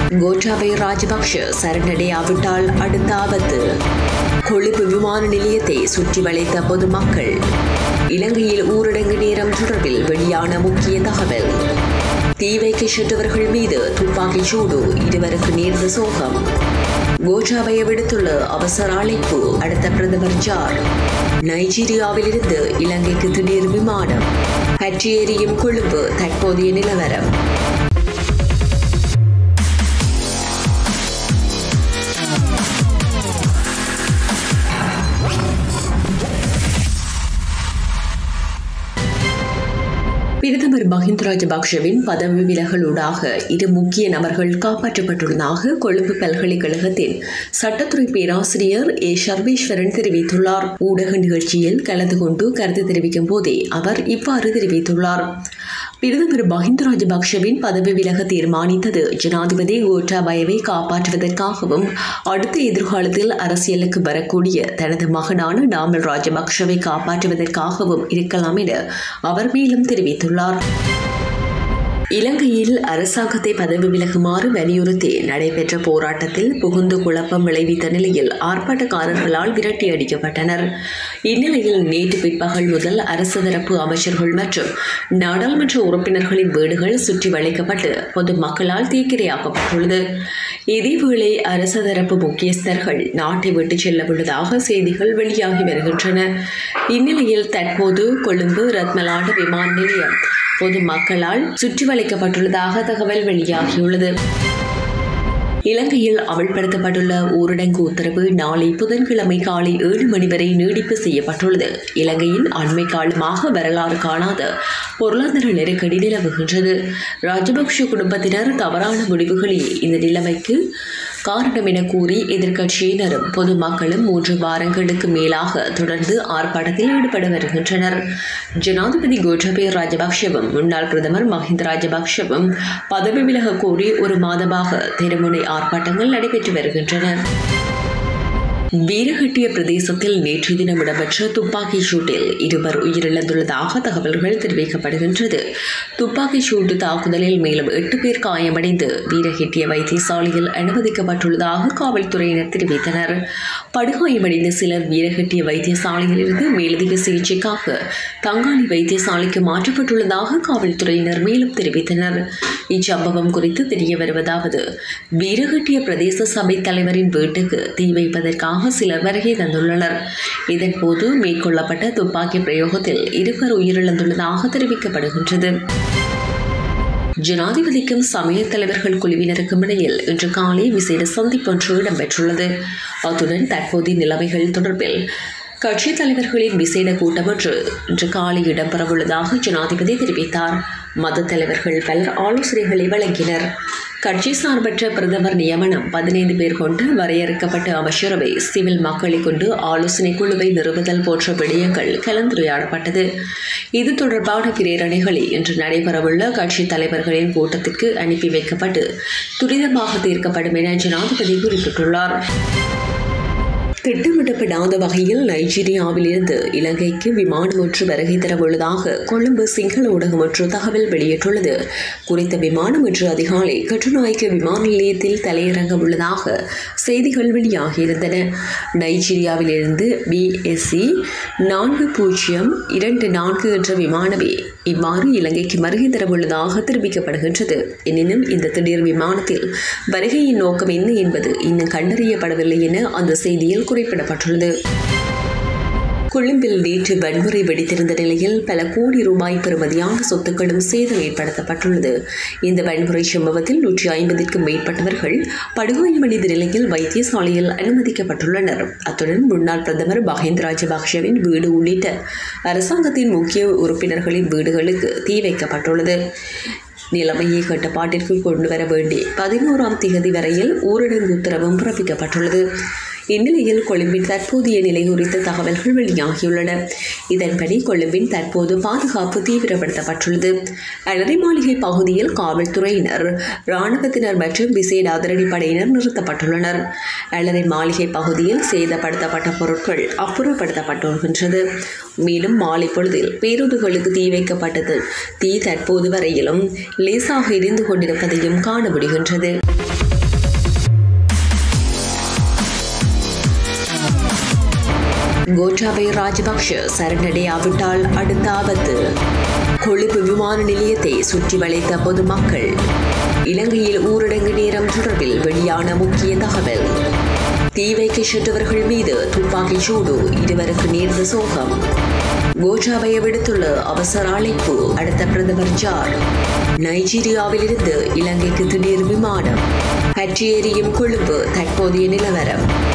கோட்டாபய ராஜபக்ஷ சரணடையாவிட்டால் அடுத்த ஆபத்து கொழும்பு விமான நிலையத்தை சுற்றி வளைத்த பொதுமக்கள் இலங்கையில் ஊரடங்கு நேரம் தொடர்பில் வெளியான முக்கிய தகவல் தீ வைக்க சென்றவர்கள் மீது துப்பாக்கிச் சூடு இருவருக்கு நேர்ந்த சோகம் கோட்டாபய விடுத்துள்ள அவசர அழைப்பு அடுத்த பிரதமர் ஜார் நைஜீரியாவிலிருந்து இலங்கைக்கு திடீர் விமானம் பற்றி எரியும் கொழும்பு தற்போதைய நிலவரம் பிரதமர் மஹிந்த ராஜபக்ஷவின் பதவி விலகலூடாக இரு முக்கிய நபர்கள் காப்பாற்றப்பட்டுள்ளதாக கொழும்பு பல்கலைக்கழகத்தின் சட்டத்துறை பேராசிரியர் ஏ சர்வேஸ்வரன் தெரிவித்துள்ளார் ஊடக நிகழ்ச்சியில் கலந்து கொண்டு கருத்து தெரிவிக்கும் போதே அவர் இவ்வாறு தெரிவித்துள்ளார் பிரதமர் மஹிந்த ராஜபக்ஷவின் பதவி விலக தீர்மானித்தது ஜனாதிபதி கோட்டாபயவை காப்பாற்றுவதற்காகவும் அடுத்த எதிர்காலத்தில் அரசியலுக்கு வரக்கூடிய தனது மகனான நாமல் ராஜபக்ஷவை காப்பாற்றுவதற்காகவும் இருக்கலாம் என அவர் மேலும் தெரிவித்துள்ளார் இலங்கையில் அரசாங்கத்தை பதவி விலகுமாறு வலியுறுத்தி நடைபெற்ற போராட்டத்தில் புகுந்து குழப்பம் விளைவித்த நிலையில் ஆர்ப்பாட்டக்காரர்களால் விரட்டி அடிக்கப்பட்டனர் இந்நிலையில் நேற்று பிற்பகல் முதல் அரசு தரப்பு அமைச்சர்கள் மற்றும் நாடாளுமன்ற உறுப்பினர்களின் வீடுகள் சுற்றி வளைக்கப்பட்டு பொதுமக்களால் தீக்கிரையாக்கப்பட்டுள்ளது இதேவேளை அரசு தரப்பு முக்கியஸ்தர்கள் நாட்டை விட்டு செல்ல உள்ளதாக செய்திகள் வெளியாகி வருகின்றன இந்நிலையில் தற்போது கொழும்பு ரத்மலாண்டு விமான நிலையம் பொதுமக்களால் சுற்றி வளைக்கப்பட்டுள்ளதாக தகவல் வெளியாகியுள்ளது இலங்கையில் அமல்படுத்தப்பட்டுள்ள ஊரடங்கு உத்தரவு நாளை புதன்கிழமை காலை ஏழு மணி வரை நீடிப்பு செய்யப்பட்டுள்ளது இலங்கையில் அண்மை காலமாக வரலாறு காணாத பொருளாதார நெருக்கடி நிலவுகின்றது ராஜபக்ஷ குடும்பத்தினர் தவறான முடிவுகளே இந்த நிலைமைக்கு காரணம் என கூறி எதிர்க்கட்சியினரும் பொதுமக்களும் மூன்று வாரங்களுக்கு மேலாக தொடர்ந்து ஆர்ப்பாட்டத்தில் ஈடுபட வருகின்றனர் ஜனாதிபதி கோட்டபய ராஜபக்ஷவும் முன்னாள் பிரதமர் மஹிந்த ராஜபக்ஷவும் பதவி விலக கோரி ஒரு மாதமாக தெருமுனை ஆர்ப்பாட்டங்கள் நடைபெற்று வருகின்றன வீரகட்டிய பிரதேசத்தில் நேற்று தினம் இடம்பெற்ற துப்பாக்கிச் சூட்டில் இருவர் உயிரிழந்துள்ளதாக தகவல்கள் தெரிவிக்கப்படுகின்றது துப்பாக்கிச் சூட்டு தாக்குதலில் மேலும் எட்டு பேர் காயமடைந்து வீரகெட்டிய வைத்தியசாலையில் அனுமதிக்கப்பட்டுள்ளதாக காவல்துறையினர் தெரிவித்தனர் படுகாயமடைந்த சிலர் வீரகெட்டிய வைத்தியசாலையிலிருந்து மேலதிக சிகிச்சைக்காக தங்காளி வைத்தியசாலைக்கு மாற்றப்பட்டுள்ளதாக காவல்துறையினர் மேலும் தெரிவித்தனர் இச்சம்பவம் குறித்து தெரிய வருவதாவது வீரகட்டிய பிரதேச சபை தலைவரின் வீட்டுக்கு தீ வைப்பதற்காக சிலர் வருகை தந்துள்ளனர் இதன்போது மேற்கொள்ளப்பட்ட துப்பாக்கி பிரயோகத்தில் இருவர் உயிரிழந்துள்ளதாக தெரிவிக்கப்படுகின்றது ஜனாதிபதிக்கும் சமய தலைவர்கள் குழுவினருக்கும் இடையில் இன்று காலை விசேட சந்திப்பொன்று இடம்பெற்றுள்ளது அத்துடன் தற்போதைய நிலைமைகள் தொடர்பில் கட்சித் தலைவர்களின் விசேட கூட்டம் ஒன்று இன்று காலை இடம்பெறவுள்ளதாக ஜனாதிபதி தெரிவித்தார் மத தலைவர்கள் பலர் ஆலோசனைகளை வழங்கினர் கட்சி சார்பற்ற பிரதமர் நியமனம் பதினைந்து பேர் கொண்டு வரையறுக்கப்பட்ட அமைச்சரவை சிவில் மக்களை கொண்டு ஆலோசனை குழுவை நிறுவுதல் போன்ற விடயங்கள் கலந்துரையாடப்பட்டது இது தொடர்பான பிரேரணைகளை இன்று நடைபெறவுள்ள கட்சி தலைவர்களின் கூட்டத்திற்கு அனுப்பி வைக்கப்பட்டு துரிதமாக தீர்க்கப்படும் என ஜனாதிபதி குறிப்பிட்டுள்ளார் திட்டமிடப்படாத வகையில் நைஜீரியாவிலிருந்து இலங்கைக்கு விமானம் ஒன்று வருகை தரவுள்ளதாக கொழும்பு சிங்கள ஊடகம் ஒன்று தகவல் வெளியிட்டுள்ளது குறித்த விமானம் இன்று அதிகாலை கட்டுநாயக்க விமான நிலையத்தில் தலையிறங்க உள்ளதாக செய்திகள் வெளியாகியிருந்தன நைஜீரியாவிலிருந்து பிஎஸ்சி நான்கு பூஜ்ஜியம் இரண்டு நான்கு என்ற விமானமே இவ்வாறு இலங்கைக்கு வருகை தரவுள்ளதாக தெரிவிக்கப்படுகின்றது எனினும் இந்த திடீர் விமானத்தில் வருகையின் நோக்கம் என்ன என்பது இன்னும் கண்டறியப்படவில்லை என அந்த செய்தியில் குறிப்பிடப்பட்டுள்ளது கொழும்பில் நேற்று வன்முறை வெடித்திருந்த நிலையில் பல கோடி ரூபாய் பெறுமதியான சொத்துக்களும் சேதம் ஏற்படுத்தப்பட்டுள்ளது இந்த வன்முறை சம்பவத்தில் நூற்றி ஐம்பதிற்கும் மேற்பட்டவர்கள் படுகாயமடைந்த நிலையில் வைத்தியசாலையில் அனுமதிக்கப்பட்டுள்ளனர் அத்துடன் முன்னாள் பிரதமர் மஹிந்த ராஜபக்ஷவின் வீடு உள்ளிட்ட அரசாங்கத்தின் முக்கிய உறுப்பினர்களின் வீடுகளுக்கு தீ வைக்கப்பட்டுள்ளது நிலைமையை கட்டுப்பாட்டிற்குள் கொண்டு வர வேண்டி பதினோராம் தேதி வரையில் ஊரடங்கு உத்தரவும் பிறப்பிக்கப்பட்டுள்ளது இந்நிலையில் கொழும்பின் தற்போதைய நிலை குறித்த தகவல்கள் வெளியாகியுள்ளன இதன்படி கொழும்பின் தற்போது பாதுகாப்பு தீவிரப்படுத்தப்பட்டுள்ளது அலரி மாளிகை பகுதியில் காவல்துறையினர் இராணுவத்தினர் மற்றும் விசேட அதிரடிப்படையினர் நிறுத்தப்பட்டுள்ளனர் அலரி மாளிகை பகுதியில் சேதப்படுத்தப்பட்ட பொருட்கள் அப்புறப்படுத்தப்பட்டுள்ளது மேலும் மாலை பொழுதில் பேருந்துகளுக்கு தீ வைக்கப்பட்டது தீ தற்போது வரையிலும் லேசாக எரிந்து கொண்டிருப்பதையும் காண முடிகின்றது கோட்டாபய ராஜபக்ஷ சரணடையாவிட்டால் அடுத்த ஆபத்து கொழும்பு விமான நிலையத்தை சுற்றி வளைத்த பொதுமக்கள் இலங்கையில் ஊரடங்கு நேரம் தொடர்பில் வெளியான முக்கிய தகவல் தீ வைக்க சென்றவர்கள் மீது துப்பாக்கிச் சூடு இருவருக்கு நேர்ந்த சோகம் கோட்டாபய விடுத்துள்ள அவசர அழைப்பு அடுத்த பிரதமர் ஜார் நைஜீரியாவிலிருந்து இலங்கைக்கு திடீர் விமானம் கற்றி எறியும் கொழும்பு தற்போதைய நிலவரம்